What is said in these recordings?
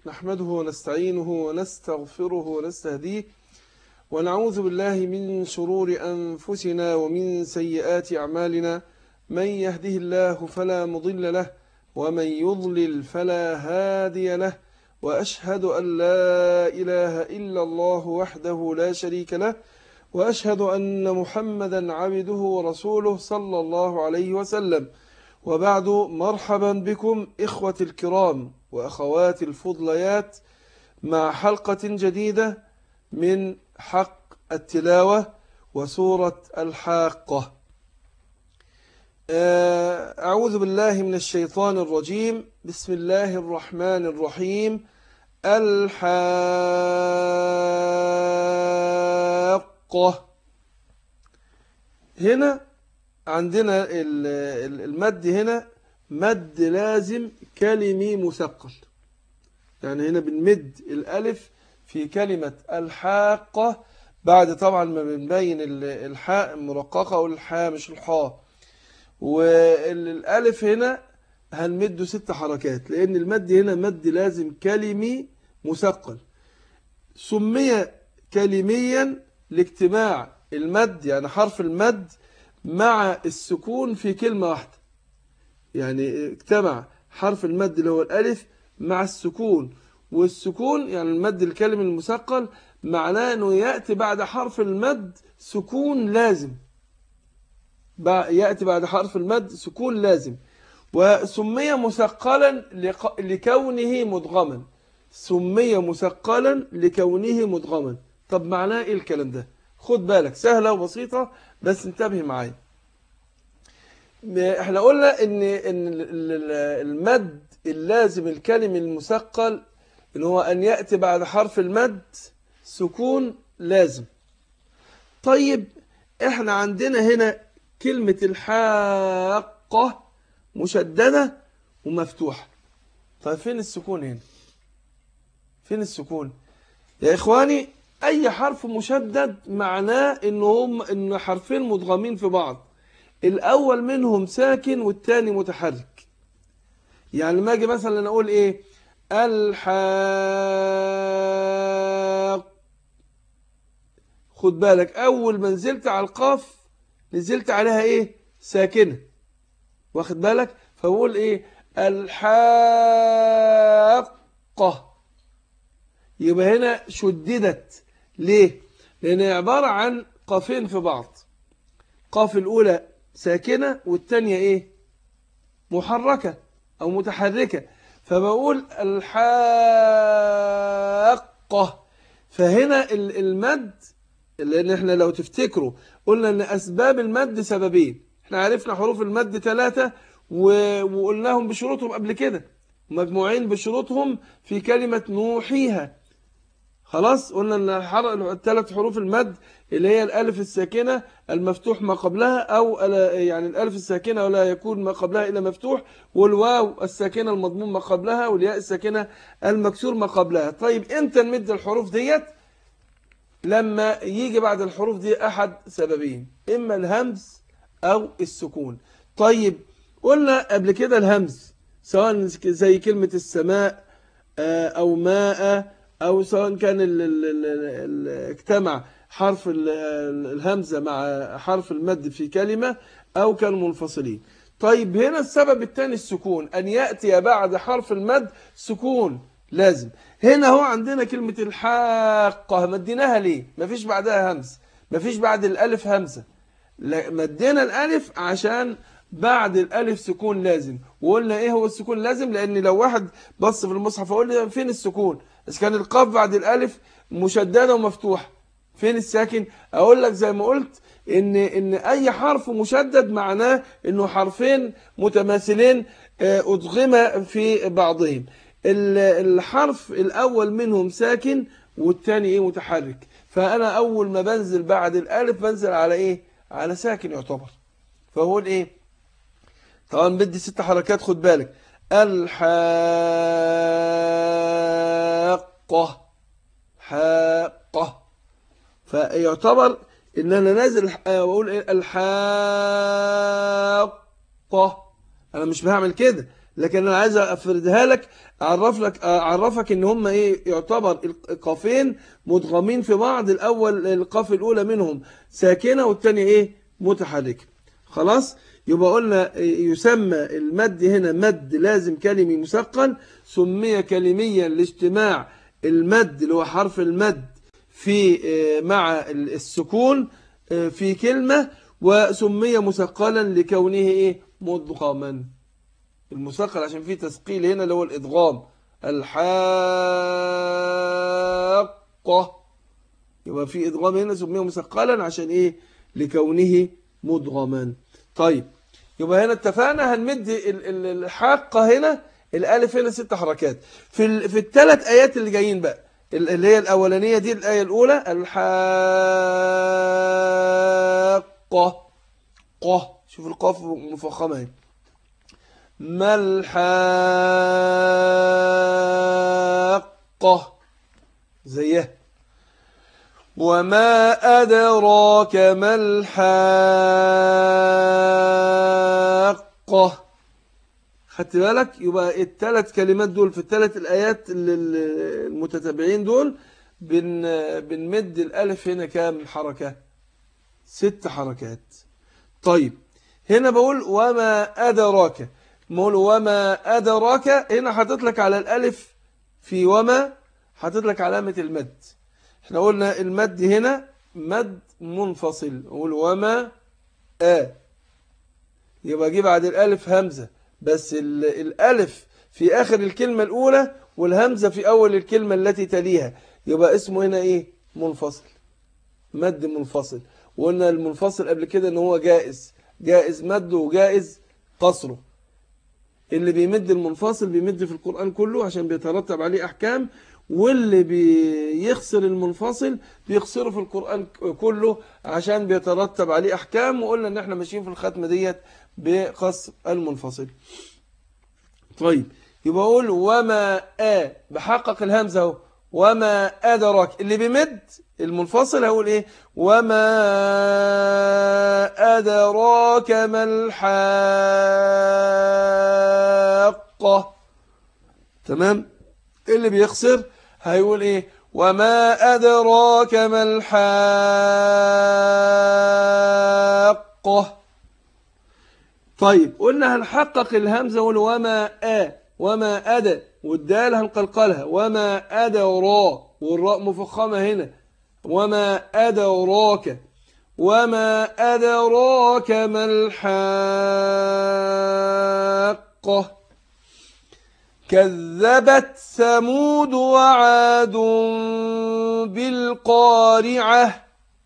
نحمده ونستعينه ونستغفره ونستهديه ونعوذ بالله من شرور أنفسنا ومن سيئات أعمالنا من يهده الله فلا مضل له ومن يضلل فلا هادي له وأشهد أن لا إله إلا الله وحده لا شريك له وأشهد أن محمدا عبده ورسوله صلى الله عليه وسلم وبعد مرحبا بكم إخوة الكرام وأخوات الفضليات مع حلقة جديدة من حق التلاوة وسورة الحاقة أعوذ بالله من الشيطان الرجيم بسم الله الرحمن الرحيم الحاقة هنا عندنا المد هنا مد لازم كلمي مثقل يعني هنا بنمد الألف في كلمة الحاقة بعد طبعا ما بنبين الحاء مرققة والحاء مش الحاء والألف هنا هنمده ست حركات لأن المد هنا مد لازم كلمي مثقل سمي كلميا لاجتماع المد يعني حرف المد مع السكون في كلمة واحدة يعني اجتمع حرف المد اللي هو الألف مع السكون والسكون يعني المد الكلمة المثقل معناه أنه يأتي بعد حرف المد سكون لازم يأتي بعد حرف المد سكون لازم وسمي مثقلا لكونه مدغما سمي مثقلا لكونه مدغما طب معناه ايه الكلام ده خد بالك سهلة وبسيطة بس انتبه معايا احنا قلنا ان ان المد اللازم الكلمي المثقل ان هو ان ياتي بعد حرف المد سكون لازم طيب احنا عندنا هنا كلمة الحاقة مشددة ومفتوحة طيب فين السكون هنا فين السكون يا اخواني اي حرف مشدد معناه ان هم ان حرفين مدغمين في بعض الاول منهم ساكن والثاني متحرك يعني لما اجي مثلا اقول ايه الحاق خد بالك اول ما نزلت على القاف نزلت عليها ايه ساكنه واخد بالك فبقول ايه الحاقه يبقى هنا شددت ليه لان عباره عن قافين في بعض قاف الاولى ساكنه والثانيه ايه محركه او متحركه فبقول الحاقه فهنا المد لان احنا لو تفتكروا قلنا ان اسباب المد سببين احنا عرفنا حروف المد ثلاثه وقلناهم بشروطهم قبل كده مجموعين بشروطهم في كلمه نوحيها خلاص قلنا ان الثلاث حروف المد اللي هي الالف الساكنه المفتوح ما قبلها او يعني الالف الساكنه ولا يكون ما قبلها الا مفتوح والواو الساكنه المضموم ما قبلها والياء الساكنه المكسور ما قبلها طيب امتى نمد الحروف ديت لما يجي بعد الحروف دي احد سببين اما الهمز او السكون طيب قلنا قبل كده الهمز سواء زي كلمه السماء او ماء أو سواء كان ال ال ال اجتمع حرف الهمزة مع حرف المد في كلمة أو كانوا منفصلين طيب هنا السبب الثاني السكون أن يأتي بعد حرف المد سكون لازم هنا هو عندنا كلمة الحاقة مديناها ليه مفيش بعدها همز مفيش بعد الألف همزة مدينا الألف عشان بعد الألف سكون لازم وقلنا إيه هو السكون لازم لأن لو واحد بص في المصحف أقول لي فين السكون بس كان القاف بعد الالف مشدده ومفتوحه فين الساكن اقول لك زي ما قلت ان ان اي حرف مشدد معناه انه حرفين متماثلين ادغم في بعضهم الحرف الاول منهم ساكن والثاني ايه متحرك فانا اول ما بنزل بعد الالف بنزل على ايه على ساكن يعتبر فهو ايه طبعا بدي ست حركات خد بالك الحاقة حاقة فيعتبر ان انا نازل واقول الحاقة انا مش بعمل كده لكن انا عايز افردها لك اعرف لك اعرفك ان هم ايه يعتبر القافين مدغمين في بعض الاول القاف الاولى منهم ساكنه والثانيه ايه متحركه خلاص يبقى قلنا يسمى المد هنا مد لازم كلمي مثقل سمي كلميا لاجتماع المد اللي هو حرف المد في مع السكون في كلمة وسمي مثقلا لكونه ايه مدغما المثقل عشان فيه تثقيل هنا اللي هو الادغام الحاقة يبقى في ادغام هنا سميه مثقلا عشان ايه لكونه مدغما طيب يبقى هنا اتفقنا هنمد الحاقة هنا الالف هنا ست حركات في في الثلاث ايات اللي جايين بقى اللي هي الاولانيه دي الايه الاولى الحاقه قه شوف القاف مفخمه اهي ما الحاقه زيها وما أدراك ما الحاقة خدت بالك يبقى الثلاث كلمات دول في الثلاث الآيات المتتابعين دول بن بنمد الألف هنا كام حركة ست حركات طيب هنا بقول وما أدراك بقول وما أدراك هنا حاطط لك على الألف في وما حاطط لك علامة المد احنا قلنا المد هنا مد منفصل نقول وما آ يبقى جيب بعد الألف همزة بس الألف في آخر الكلمة الأولى والهمزة في أول الكلمة التي تليها يبقى اسمه هنا إيه منفصل مد منفصل وقلنا المنفصل قبل كده ان هو جائز جائز مده وجائز قصره اللي بيمد المنفصل بيمد في القرآن كله عشان بيترتب عليه أحكام واللي بيخسر المنفصل بيخسره في القرآن كله عشان بيترتب عليه أحكام وقلنا ان احنا ماشيين في الختمة ديت بقصر المنفصل طيب يبقى اقول وما آ بحقق الهمزة اهو وما أدرك اللي بيمد المنفصل هقول ايه وما أدراك ما الحاقة تمام اللي بيخسر هيقول ايه وما أدراك ما الحاقة طيب قلنا هنحقق الهمزة وما آ وما أدى والدال هنقلقلها وما أدرا والراء مفخمة هنا وما أدراك وما أدراك ما الحاقة كذبت ثمود وعاد بالقارعة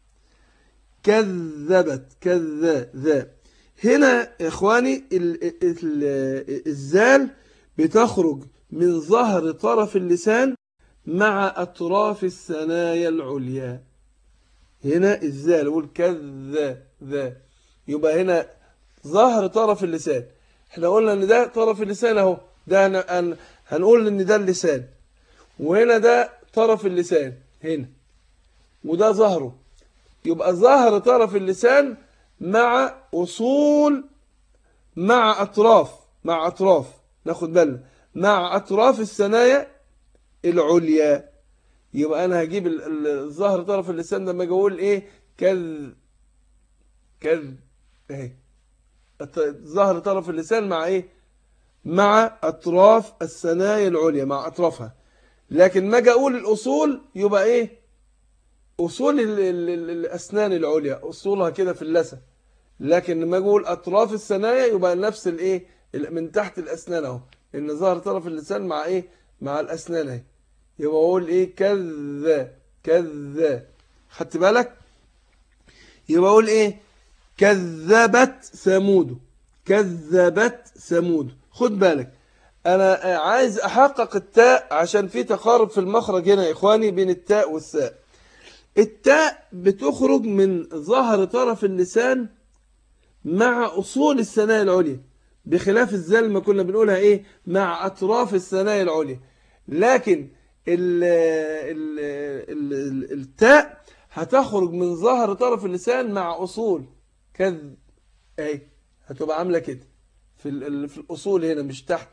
كذبت كذا هنا إخواني الزال بتخرج من ظهر طرف اللسان مع أطراف الثنايا العليا هنا الزال يقول كذا ذا يبقى هنا ظهر طرف اللسان احنا قلنا ان ده طرف اللسان اهو ده هن... هنقول ان ده اللسان وهنا ده طرف اللسان هنا وده ظهره يبقى ظهر طرف اللسان مع أصول مع أطراف مع أطراف ناخد بالنا مع أطراف الثنايا العليا يبقى أنا هجيب الظهر طرف اللسان لما أجي أقول إيه كذ كذ اهي ظهر طرف اللسان مع إيه مع أطراف الثنايا العليا مع أطرافها لكن ما أجي أقول الأصول يبقى إيه أصول الأسنان العليا أصولها كده في اللثة لكن لما أجي أقول أطراف الثنايا يبقى نفس الإيه من تحت الأسنان أهو إن ظهر طرف اللسان مع إيه مع الأسنان أهي يبقى أقول إيه كذا كذا خدت بالك يبقى أقول إيه كذبت ثمود كذبت ثمود خد بالك أنا عايز أحقق التاء عشان في تقارب في المخرج هنا يا إخواني بين التاء والثاء التاء بتخرج من ظهر طرف اللسان مع أصول الثنايا العليا بخلاف الزال ما كنا بنقولها إيه مع أطراف الثنايا العليا لكن ال ال ال التاء هتخرج من ظهر طرف اللسان مع أصول كذ أي هتبقى عاملة كده في, في الأصول هنا مش تحت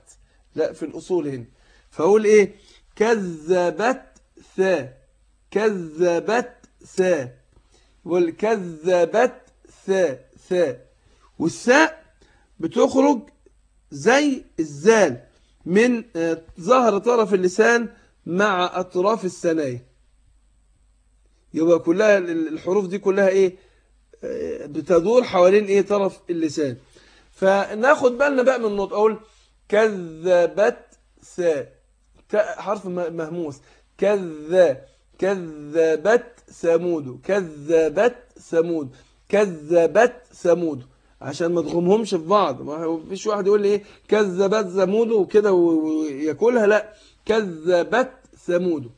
لا في الأصول هنا فأقول إيه كذبت ثا كذبت ثا والكذبت ثا ثا والثاء بتخرج زي الزال من آه، ظهر طرف اللسان مع أطراف الثنايا يبقى كلها الحروف دي كلها إيه آه، بتدور حوالين إيه طرف اللسان فناخد بالنا بقى من النطق أقول كذبت ثا حرف مهموس كذا كذبت ثمود كذبت ثمود كذبت ثمود عشان ما تغمهمش في بعض ما فيش واحد يقول لي ايه كذبت ثمود وكده وياكلها لا كذبت ثمود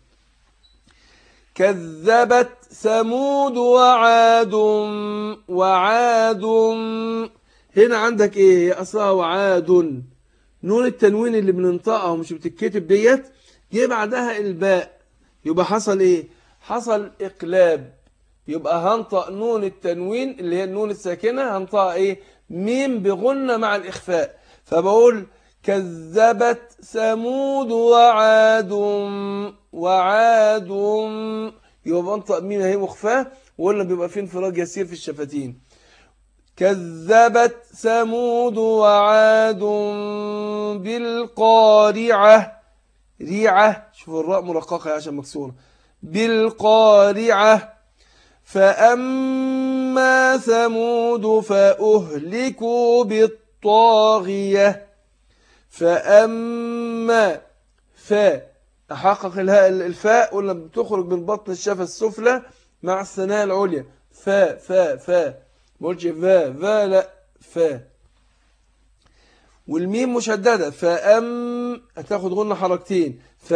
كذبت ثمود وعاد وعاد هنا عندك ايه اصلها وعاد نون التنوين اللي بننطقها ومش بتتكتب ديت جه بعدها الباء يبقى حصل ايه حصل اقلاب يبقى هنطق نون التنوين اللي هي النون الساكنة هنطق ايه ميم بغنة مع الإخفاء فبقول كذبت ثمود وعاد وعاد يبقى بنطق ميم اهي مخفاة وقلنا بيبقى فيه انفراج يسير في الشفتين كذبت ثمود وعاد بالقارعة ريعة شوفوا الراء مرققة عشان مكسورة بالقارعة فأما ثمود فأهلكوا بالطاغية فأما فاء أحقق الفاء ولا بتخرج من بطن الشفة السفلى مع الثناء العليا فاء فاء فاء ما قلتش فا فا لا فا والميم مشددة فأم هتاخد غنة حركتين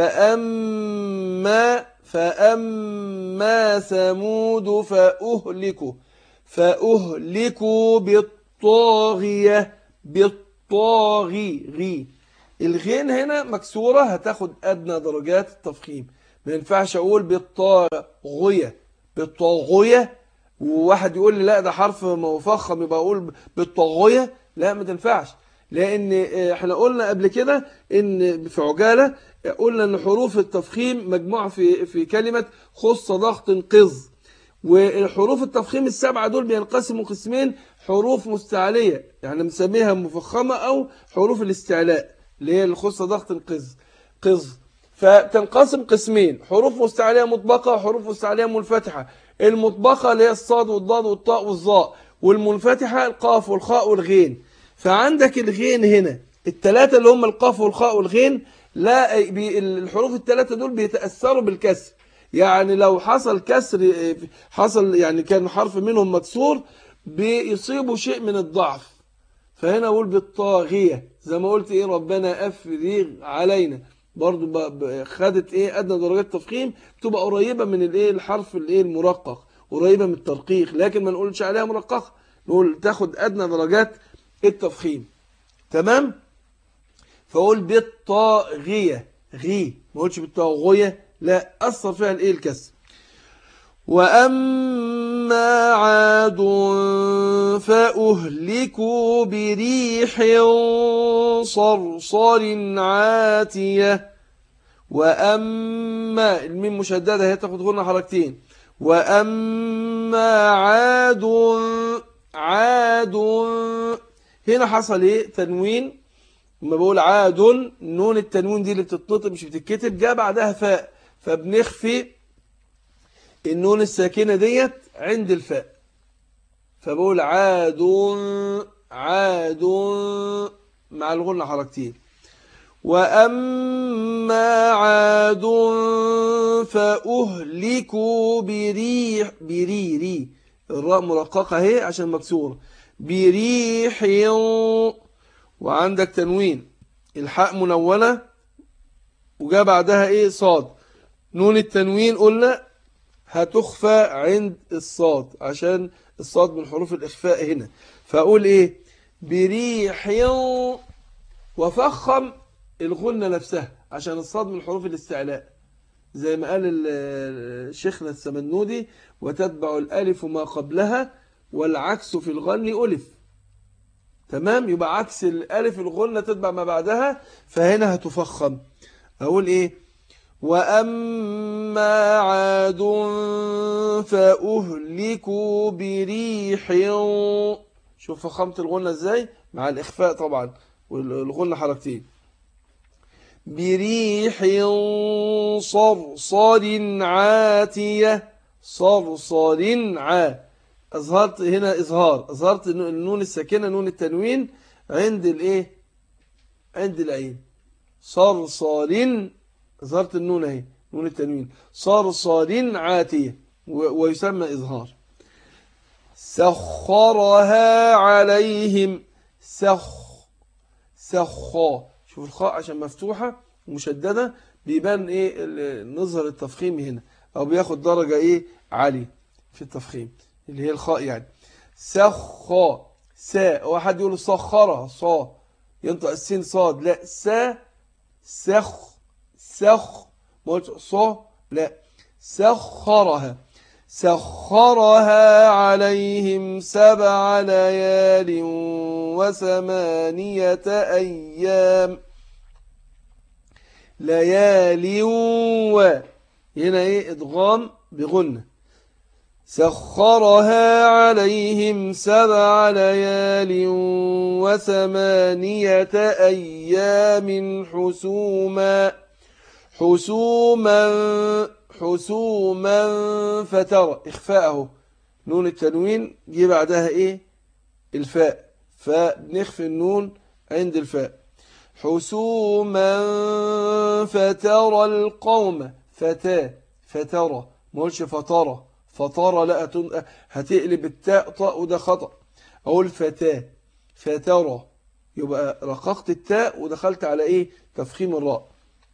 فأما فأما ثمود فأهلكوا فأهلكوا بالطاغية بالطاغي غي الغين هنا مكسورة هتاخد أدنى درجات التفخيم ما ينفعش أقول بالطاغية بالطاغية وواحد يقول لي لا ده حرف مفخم يبقى أقول بالطاغية لا ما تنفعش لأن احنا قلنا قبل كده إن في عجالة قلنا إن حروف التفخيم مجموعة في في كلمة خص ضغط قز وحروف التفخيم السبعة دول بينقسموا قسمين حروف مستعلية يعني مسميها مفخمة أو حروف الاستعلاء اللي هي الخص ضغط قز قز فتنقسم قسمين حروف مستعلية مطبقة وحروف مستعلية منفتحة المطبقة اللي هي الصاد والضاد والطاء والظاء والمنفتحة القاف والخاء والغين فعندك الغين هنا الثلاثة اللي هم القاف والخاء والغين لا الحروف الثلاثة دول بيتأثروا بالكسر يعني لو حصل كسر حصل يعني كان حرف منهم مكسور بيصيبوا شيء من الضعف فهنا أقول بالطاغية زي ما قلت إيه ربنا أفرغ علينا برضو خدت إيه أدنى درجات تفخيم تبقى قريبة من الإيه الحرف الإيه المرقق قريبة من الترقيق لكن ما نقولش عليها مرققة نقول تاخد أدنى درجات التفخيم تمام فأقول بالطاغية غي ما قلتش بالطاغية لا أثر فيها الإيه الكسر وأما عاد فأهلكوا بريح صرصر عاتية وأما الميم مشددة هي تاخد غنى حركتين وأما عاد عاد هنا حصل ايه تنوين لما بقول عاد نون التنوين دي اللي بتتنطق مش بتتكتب جاء بعدها فاء فبنخفي النون الساكنة ديت عند الفاء فبقول عاد عاد مع الغنة حركتين وأما عاد فأهلكوا بريح بريري الراء مرققة اهي عشان مكسورة بريح وعندك تنوين الحاء منونة وجاء بعدها ايه صاد نون التنوين قلنا هتخفى عند الصاد عشان الصاد من حروف الإخفاء هنا فأقول إيه بريح وفخم الغنة نفسها عشان الصاد من حروف الاستعلاء زي ما قال شيخنا السمنودي وتتبع الألف ما قبلها والعكس في الغن ألف تمام يبقى عكس الالف الغنة تتبع ما بعدها فهنا هتفخم اقول ايه واما عاد فاهلكوا بريح شوف فخامة الغنة ازاي مع الاخفاء طبعا والغنة حركتين بريح صرصر عاتية صرصر عا أظهرت هنا إظهار أظهرت النون الساكنة نون التنوين عند الإيه عند العين صرصر أظهرت النون اهي نون التنوين صرصر عاتية ويسمى إظهار سخرها عليهم سخ سخا شوف الخاء عشان مفتوحة ومشددة بيبان ايه نظهر التفخيم هنا او بياخد درجة ايه عالية في التفخيم اللي هي الخاء يعني سخا سا واحد يقول سخرة صا ينطق السين صاد لا سا سخ سخ ما قلت صا لا سخرها سخرها عليهم سبع ليال وثمانية أيام ليالي و هنا ايه ادغام بغنة سخرها عليهم سبع ليال وثمانية أيام حسوما حسوما حسوما فترى إخفاءه نون التنوين جي بعدها إيه الفاء فبنخفي النون عند الفاء حسوما فترى القوم فتاة فترى ما قولش فترى فترى لا هتقلب التاء طاء وده خطأ أقول فتاة فترى يبقى رققت التاء ودخلت على إيه تفخيم الراء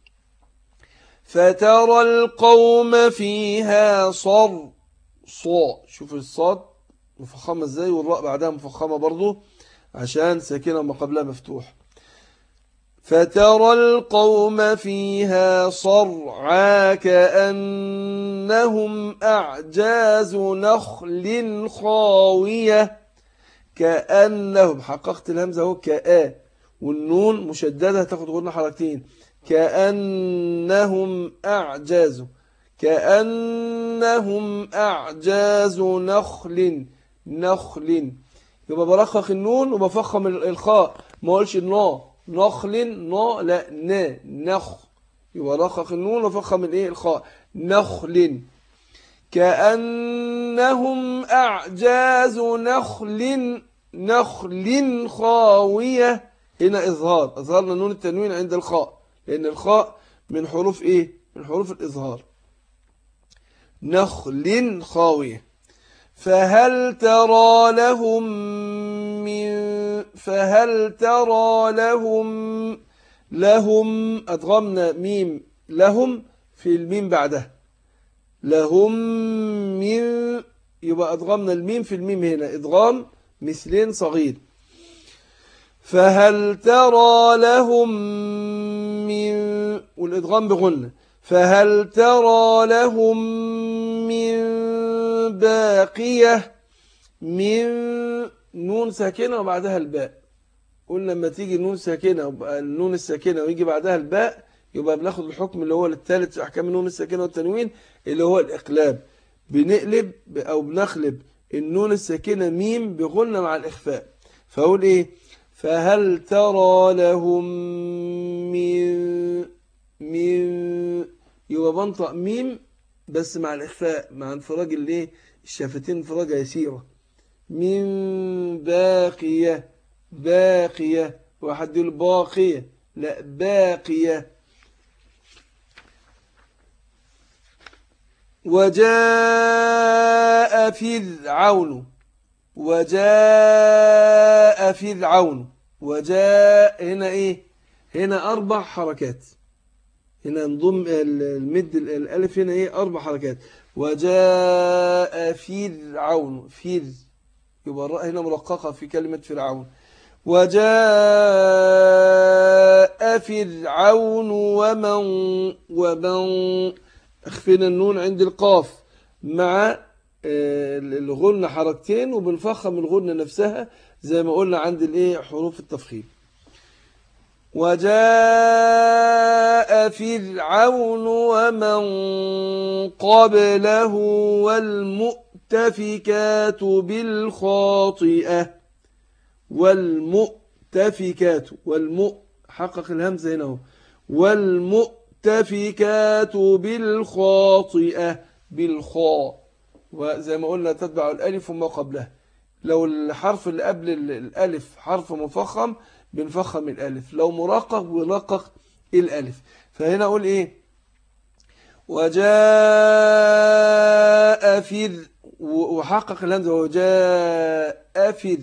فترى القوم فيها صر صا شوف الصاد مفخمة ازاي والراء بعدها مفخمة برضو عشان ساكنة ما قبلها مفتوح فترى القوم فيها صرعا كأنهم أعجاز نخل خاوية كأنهم حققت الهمزة هو كآ والنون مشددة تاخد غنى حركتين كأنهم أعجاز كأنهم أعجاز نخل نخل يبقى برخخ النون وبفخم الخاء ما اقولش النا نخل نا لا ن نخ يبقى رخخ النون وفخم الايه الخاء نخل كأنهم أعجاز نخل نخل خاوية هنا إظهار أظهرنا نون التنوين عند الخاء لأن الخاء من حروف إيه من حروف الإظهار نخل خاوية فهل ترى لهم من فهل ترى لهم لهم أدغمنا ميم لهم في الميم بعدها لهم من يبقى أدغمنا الميم في الميم هنا إدغام مثلين صغير فهل ترى لهم من والإدغام بغنة فهل ترى لهم من باقية من نون ساكنة وبعدها الباء قلنا لما تيجي النون ساكنة النون الساكنة ويجي بعدها الباء يبقى بناخد الحكم اللي هو الثالث في أحكام النون الساكنة والتنوين اللي هو الإقلاب بنقلب أو بنخلب النون الساكنة ميم بغنة مع الإخفاء فأقول إيه فهل ترى لهم من من يبقى بنطق ميم بس مع الإخفاء مع انفراج الايه الشفتين انفراجة يسيرة من باقية باقية واحد يقول باقية لا باقية وجاء فرعون وجاء فرعون وجاء هنا ايه هنا اربع حركات هنا نضم المد الالف هنا ايه اربع حركات وجاء فرعون فر يبقى الراء هنا مرققه في كلمه فرعون وجاء فرعون ومن ومن اخفينا النون عند القاف مع الغنة حركتين وبنفخم الغنة نفسها زي ما قلنا عند الايه حروف التفخيم وجاء فرعون ومن قبله والمؤتفكات بالخاطئة والمؤتفكات والمؤ حقق الهمزة هنا والمؤتفكات بالخاطئة بالخاء وزي ما قلنا تتبع الألف وما قبلها لو الحرف اللي قبل الألف حرف مفخم بنفخم الألف لو مرقق بنرقق الألف فهنا أقول إيه وجاء فر وحقق الهمزة وجاء فر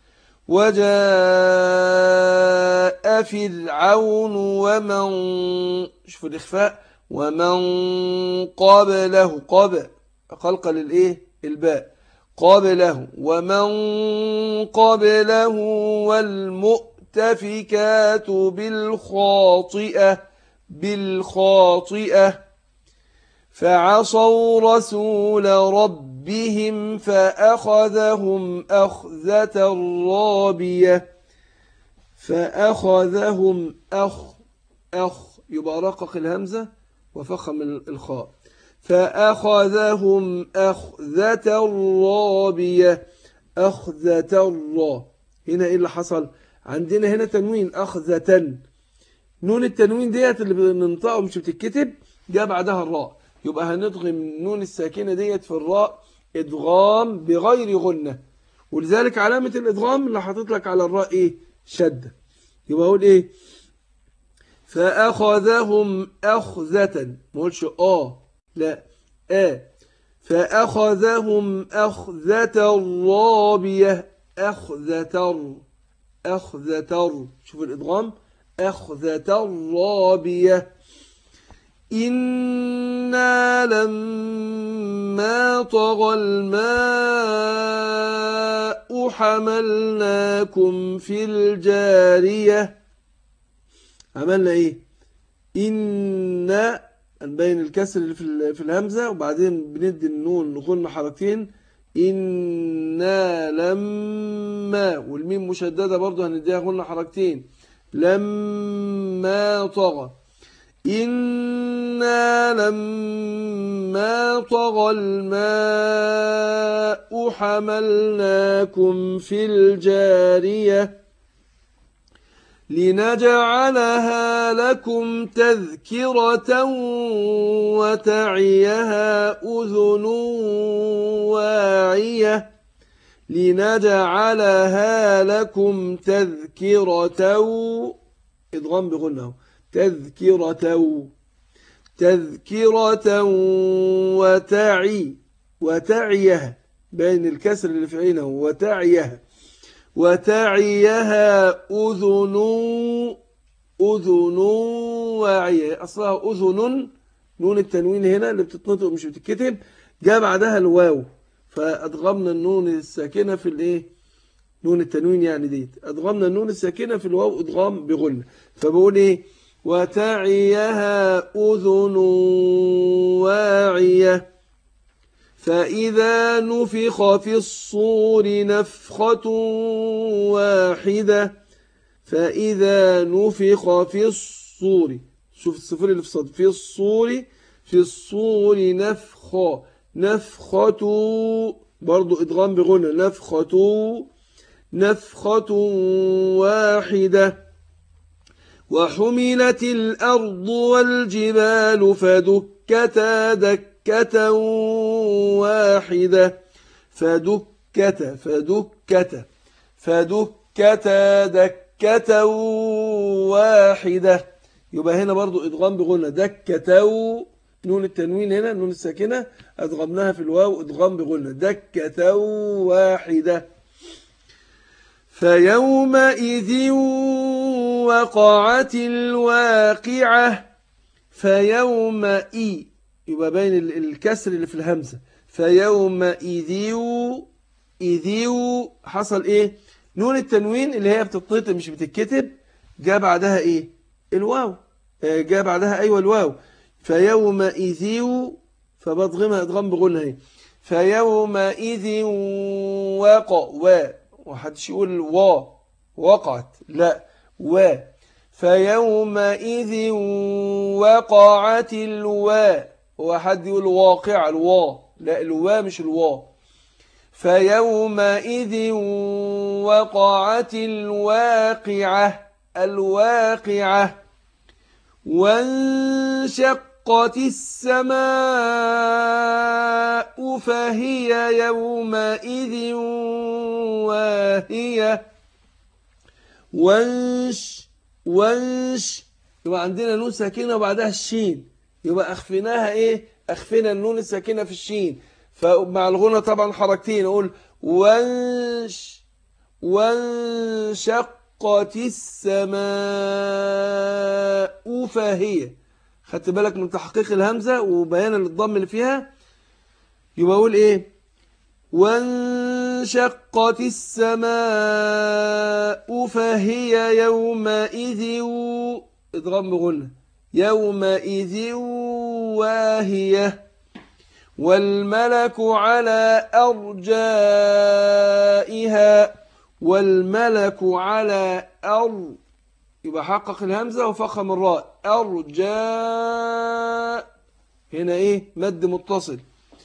وجاء فرعون ومن شوف الإخفاء ومن قبله قبل قلقل الإيه الباء قبله ومن قبله والمؤتفكات بالخاطئة بالخاطئة فعصوا رسول ربهم فأخذهم أخذة رابية فأخذهم أخ أخ يبقى رقق الهمزة وفخم الخاء فأخذهم أخذة رابية أخذة الرا هنا إيه اللي حصل عندنا هنا تنوين أخذة نون التنوين ديت اللي بننطقه مش بتتكتب جاء بعدها الراء يبقى هندغم نون الساكنة ديت في الراء إدغام بغير غنة ولذلك علامة الإدغام اللي حاطط لك على الراء إيه شدة يبقى أقول إيه فأخذهم أخذة ما قولش آه لا آ فأخذهم أخذة رابية أخذة أخذة شوف الإدغام أخذة رابية إنا لما طغى الماء حملناكم في الجارية عملنا إيه إنا نبين الكسر اللي في الهمزة وبعدين بندي النون نقول حركتين إنا لما والميم مشددة برضه هنديها قلنا حركتين لما طغى إنا لما طغى الماء حملناكم في الجارية لنجعلها لكم تذكرة وتعيها أذن واعية لنجعلها لكم تذكرة إضغام بغنه تذكرة تذكرة وتعي وتعيها بين الكسر اللي في عينه وتعيها وتعيها أذن أذن واعية أصلها أذن نون التنوين هنا اللي بتتنطق مش بتتكتب جاء بعدها الواو فأدغمنا النون الساكنة في الايه نون التنوين يعني ديت أدغمنا النون الساكنة في الواو أدغام بغنة فبقول إيه وتعيها أذن واعية فإذا نفخ في الصور نفخة واحدة فإذا نفخ في الصور شوف الصفر اللي في صد في الصور في الصور نفخة نفخة برضو إدغام بغنى نفخة نفخة واحدة وحملت الأرض والجبال فدكتا دكة واحدة فدكتا فدكتا فدكتا دكة واحدة يبقى هنا برضو إدغام بغنى دكة نون التنوين هنا نون الساكنة أدغمناها في الواو إدغام بغنى دكة واحدة فيومئذ وقعت الواقعة فيومئذ يبقى بين الكسر اللي في الهمزة فيومئذ إذ حصل إيه نون التنوين اللي هي بتتنطق مش بتتكتب جاء بعدها إيه الواو جاء بعدها أيوة الواو فيومئذ فبضغمها ادغام بغنها ايه فيومئذ وقع و وحدش يقول و وقعت لا و فيومئذ وقعت الواء هو حد يقول واقع الوا لا الوا مش الوا فيومئذ وقعت الواقعة الواقعة وانشقت السماء فهي يومئذ واهية وانش وانش يبقى عندنا نون ساكنة وبعدها الشين يبقى أخفيناها إيه أخفينا النون الساكنة في الشين فمع الغنى طبعا حركتين نقول وانش وانشقت السماء فهي خدت بالك من تحقيق الهمزة وبيان الضم اللي فيها يبقى أقول إيه وانشقت السماء فهي يومئذ إضغام بغنى يومئذ واهية والملك على أرجائها والملك على أر يبقى حقق الهمزة وفخم الراء أرجاء هنا إيه مد متصل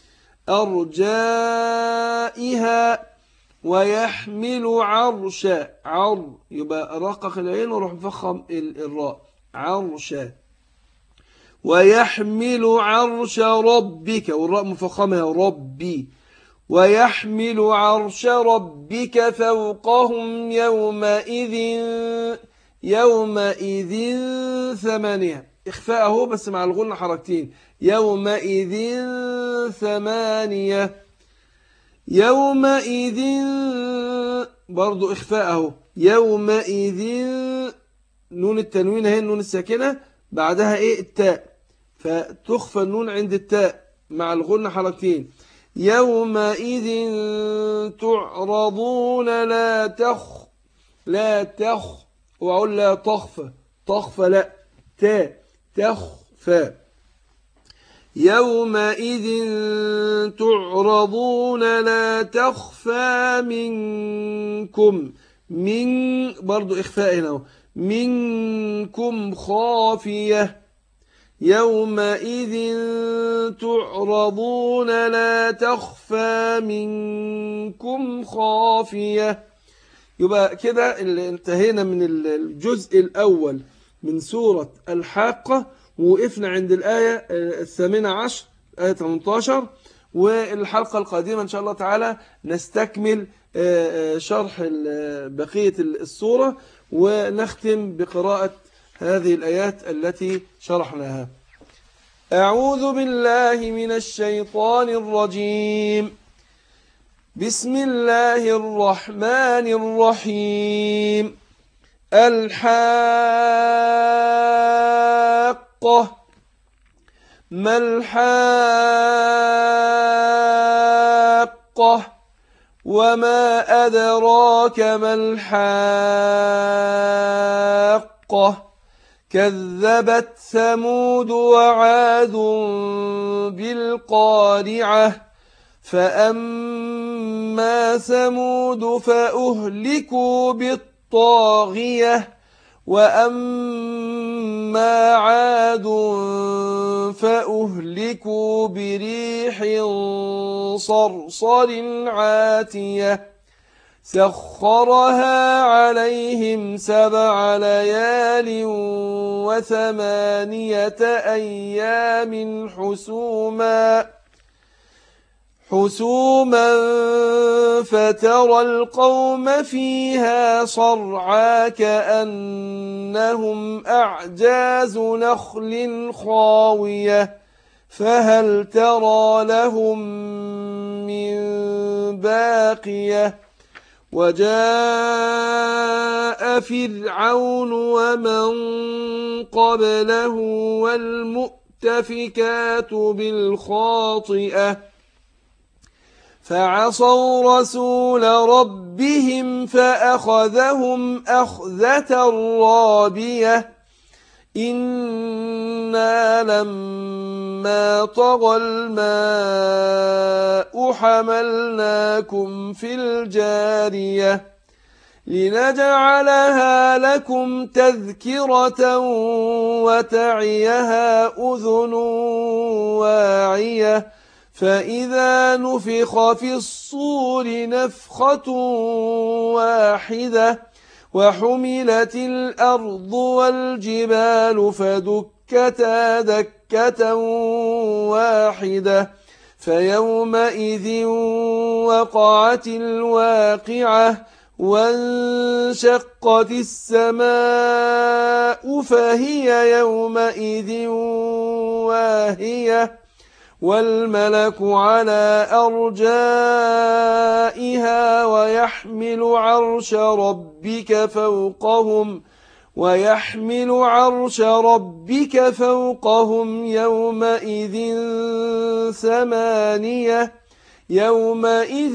أرجائها ويحمل عرشا عر يبقى رقق العين وروح مفخم الراء عرشا ويحمل عرش ربك والراء مفخمة ربي ويحمل عرش ربك فوقهم يومئذ يومئذ ثمانية إخفاءه بس مع الغنة حركتين يومئذ ثمانية يومئذ برضو إخفاءه يومئذ نون التنوين هي النون الساكنة بعدها إيه التاء فتخفى النون عند التاء مع الغنة حركتين يومئذ تعرضون لا تخ لا تخ وأقول لا تخفى تخفى لا تاء تخفى يومئذ تعرضون لا تخفى منكم من برضو إخفاء هنا منكم خافية يومئذ تعرضون لا تخفى منكم خافية يبقى كده اللي انتهينا من الجزء الأول من سورة الحاقة وقفنا عند الآية الثامنة عشر آية 18 والحلقة القادمة إن شاء الله تعالى نستكمل شرح بقية السورة ونختم بقراءة هذه الآيات التي شرحناها أعوذ بالله من الشيطان الرجيم بسم الله الرحمن الرحيم الحاقة ما الحاقة وما أدراك ما الحاقة كذبت ثمود وعاد بالقارعة فأما ثمود فأهلكوا بالطاغية وأما عاد فأهلكوا بريح صرصر عاتية سخرها عليهم سبع ليال وثمانية أيام حسوما حسوما فترى القوم فيها صرعا كأنهم أعجاز نخل خاوية فهل ترى لهم من باقيه وجاء فرعون ومن قبله والمؤتفكات بالخاطئة فعصوا رسول ربهم فأخذهم أخذة رابية إنا لما طغى الماء حملناكم في الجارية لنجعلها لكم تذكرة وتعيها أذن واعية فإذا نفخ في الصور نفخة واحدة وحملت الأرض والجبال فدكتا دكة واحدة فيومئذ وقعت الواقعة وانشقت السماء فهي يومئذ واهية والملك على أرجائها ويحمل عرش ربك فوقهم ويحمل عرش ربك فوقهم يومئذ ثمانية يومئذ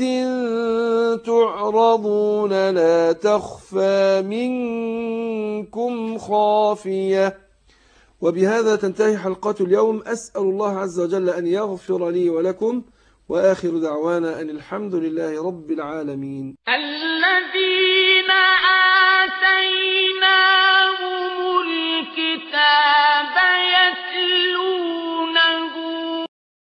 تعرضون لا تخفى منكم خافية وبهذا تنتهي حلقة اليوم أسأل الله عز وجل أن يغفر لي ولكم وآخر دعوانا أن الحمد لله رب العالمين الذين آتيناهم